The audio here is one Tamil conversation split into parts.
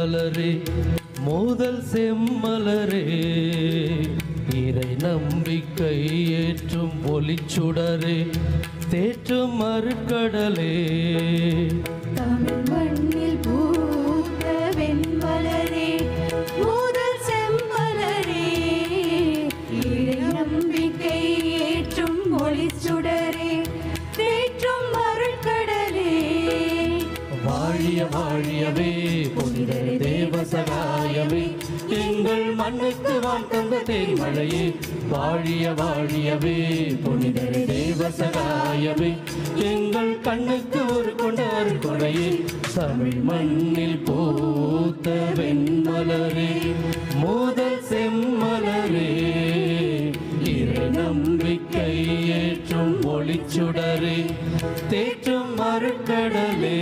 வெண்மலரே மோதல் செம்மலரே இறை நம்பிக்கை ஏற்றும் ஒளிச்சுடரே தேற்றும் மறுக்கடலே தமிழ் மண்ணில் பூத்த வெண்மலரே முதல் செம்மலரே இறை நம்பிக்கை ஏற்றும் ஒளிச்சுடரே தேற்றும் அருட்கடலே வாழிய வாழியவே புனித தேவ சகாயமே எங்கள் மண்ணுக்கு வான் தந்த தேன்மழையே வாழிய வாழியவே புனித தேவ சகாயமே எங்கள் கண்ணுக்கு ஒரு கொண்டார் கொடையே தமிழ் மண்ணில் பூத்த வெண்மலரே முதல் செம்மலரே இறை நம்பிக்கை ஏற்றும் ஒளிச்சுடரே தேற்றும் மறுக்கடலே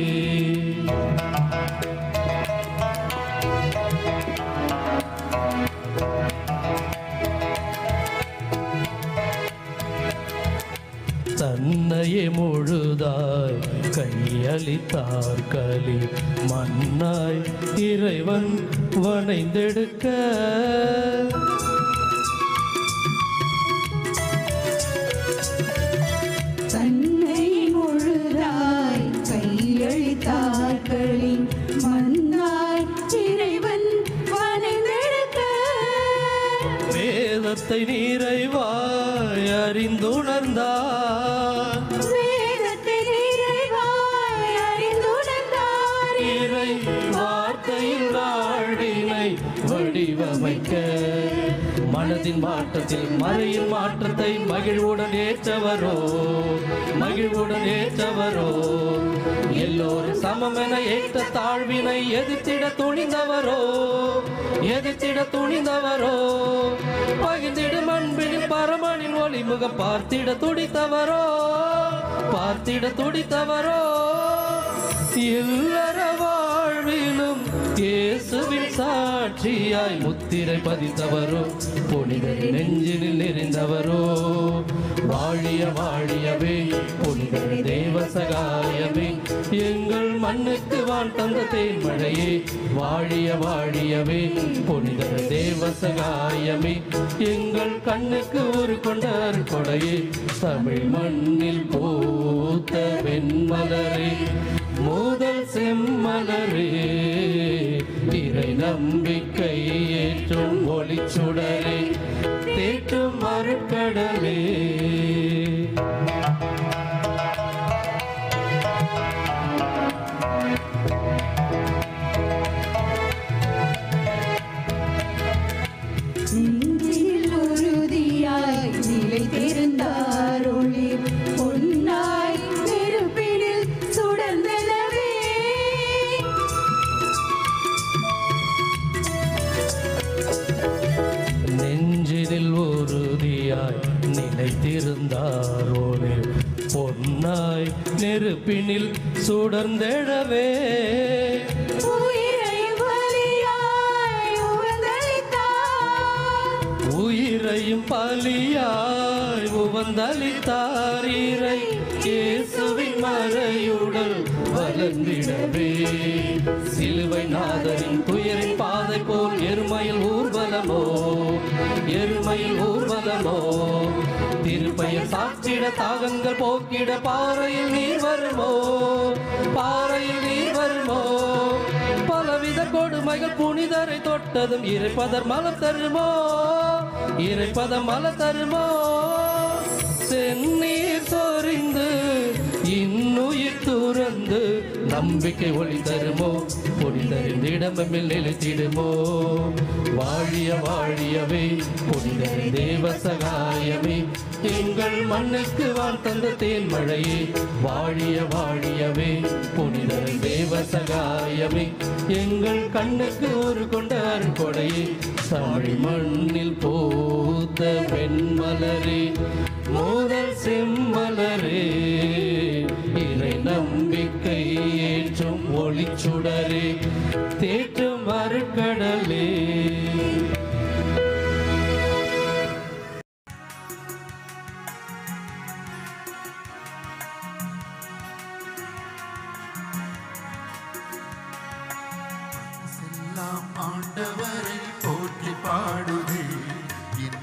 தன்னையே முழுதாய் கையளித்தார் களி மன்னாய் இறைவன் வணைந்தெடுக்க தன்னை முழுதாய் கையளித்தார்களின் மன்னாய் இறைவன் வனைந்தெடுக்க வேதத்தை நிறைவாய் அறிந்துணர்ந்தார் வேதத்தை நிறைவாய் அறிந்துணர்ந்தார் இறை வார்த்தையில் வாழ்வினை வடிவமைக்க மனதின் மாற்றத்தில் மறையின் மாற்றத்தை மகிழ்வுடன் ஏற்றவரோ மகிழ்வுடன் ஏற்றவரோ எல்லோரும் சமமென ஏற்ற தாழ்வினை எதிர்த்திட துணிந்தவரோ எதிர்த்திட துணிந்தவரோ பகிர்ந்திடும் அன்பினில் பரமனின் ஒளிமுகம் பார்த்திட துடித்தவரோ பார்த்திட துடித்தவரோ இல்லற வாழ்விலும் இயேசுவின் சாட்சியாய் முத்திரை பதித்தவரோ புனிதர் நெஞ்சினில் நிறைந்தவரோ வாழிய வாழியவே புனிதர் தேவ சகாயமே எங்கள் மண்ணுக்கு வான் தந்த தேன்மழையே வாழிய வாழியவே புனிதர் தேவ சகாயமே எங்கள் கண்ணுக்கு ஒரு கொண்டார் கொடையே தமிழ் மண்ணில் பூத்த வெண்மலரே முதல் செம்மலரே இறை நம்பிக்கை ஏற்றும் ஒளிச்சுடரே தேற்றும் மறுக்கடலே நெஞ்சில் உறுதியாய் நிலைத்திருந்தார் ஒளி பொன்னாய் நெருப்பினில் சுடர்ந்தனவே நெஞ்சினில் உறுதியாய் நிலைத்திருந்தாரோனே பொன்னாய் நெருப்பினில் சுடர்ந்தெழவே உயிரை பலியாய் உவந்தளித்தார் உயிரையும் பலியாய் உவந்தளித்தார் இறை இயேசுவின் மறையுடல் வளர்ந்திடவே சிலுவை நாதரின் துயரின் பாதை போல் எருமையில் ஊர்வலமோ எருமையில் ஊர்வலமோ திருப்பெயர் சாற்றிட தாகங்கள் போக்கிட பாறையில் நீர் வருமோ பாறையில் நீர் வருமோ பலவித கொடுமைகள் புனிதரை தொட்டதும் இறைப்பதர் மலர் தருமோ இறைப்பதம் மலர் தருமோ செந்நீர் சொரிந்து இன்னுயிர் துறந்து நம்பிக்கை ஒளி தருமோ புனிதரின் இடமில் நிலைத்திடுமோ வாழிய வாழியவே புனிதர் தேவ சகாயமே எங்கள் மண்ணுக்கு வான் தந்த தேன் மழையே வாழிய வாழியவே புனிதர் தேவ சகாயமே எங்கள் கண்ணுக்கு ஒரு கொண்டார் கொடையே தமிழ் மண்ணில் பூத்த பெண்மலரே முதல் செம்மலரே இறை நம்பிக்கை ஏற்றும் ஒளிச்சுடரே தேற்றும் மறுக்கடலே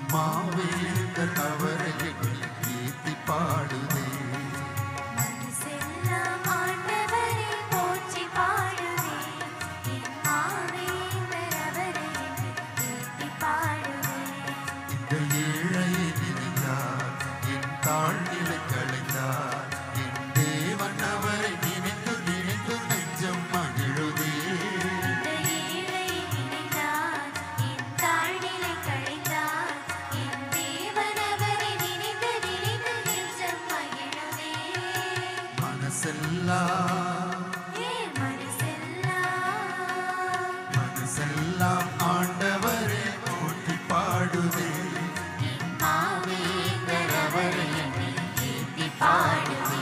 மாவேந்தர் அவரை எண்ணி கீர்த்தி பாடுதே செல்லம் ஆண்டவரை போற்றி பாடுவே என் மாவேந்தர் அவரை ஏற்றி பாடுவே இந்த ஏழையை நினைத்தார் என் தாழ்நிலை களைந்தார் என் தேவன் அவரை நினைத்து நினைத்து நெஞ்சம் மகிழுதே இந்த ஏழை நினைத்தார் என் தாழ்நிலை களைந்தார் என் தேவன் அவரை நினைத்து நினைத்து நெஞ்சம் மகிழுதே மனசெல்லாம் ஏ மனசெல்லாம் மனசெல்லாம் ஆண்டவரே போற்றி பாடுதே என் மாவேந்தர் அவரை எண்ணி ஏற்றி பாடுவே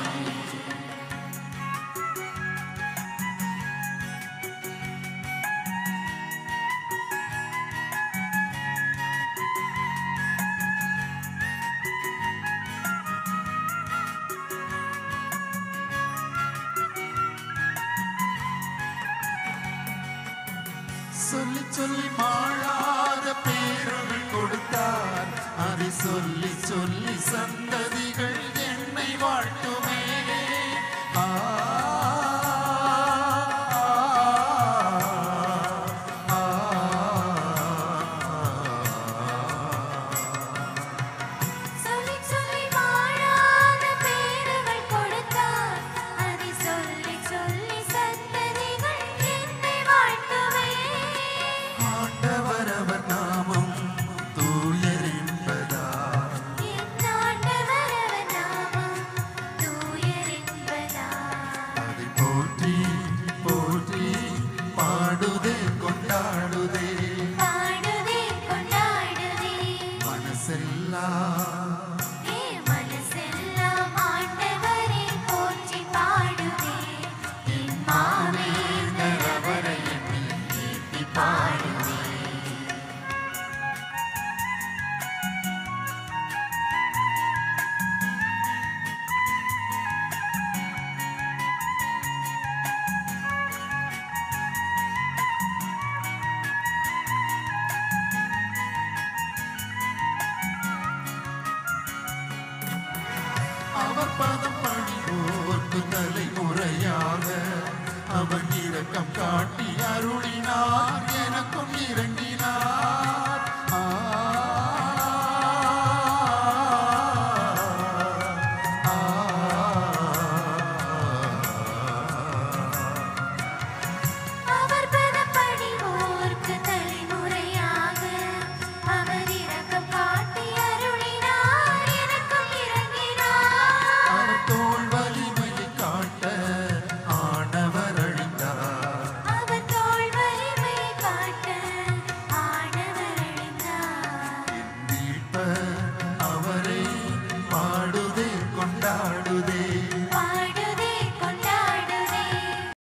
சொல்லி சொல்லி மாளாத பேருகள் கொடுத்தார் அதை சொல்லி சொல்லி சந்ததிகள் என்னை வாழ்த்துமே ஆ, ஆ, சொல்லி சொல்லி வாழாத பேறுகள் கொடுத்தார் அதை சொல்லி சொல்லி சந்ததிகள் என்னை வாழ்த்துவே ஆண்டவர் அவர் நாமம் தூயர் என்பதார் என் ஆண்டவர் அவர் நாமம் தூயர் என்பதார் அதை போற்றி போற்றி பாடுதே கொண்டாடுதே பாடுதே கொண்டாடுதே மனசெல்லாம் ஏ மனசெல்லாம் ஆண்டவரை போற்றி பாடுதே என் மாவேந்தர் அவரை எண்ணி ஏற்றி பாடுவே அவர் பதம் பணிவோர்க்கு தலைமுறையாக அவர் இரக்கம் காட்டி அருளினார் எனக்கும் இறங்கினார்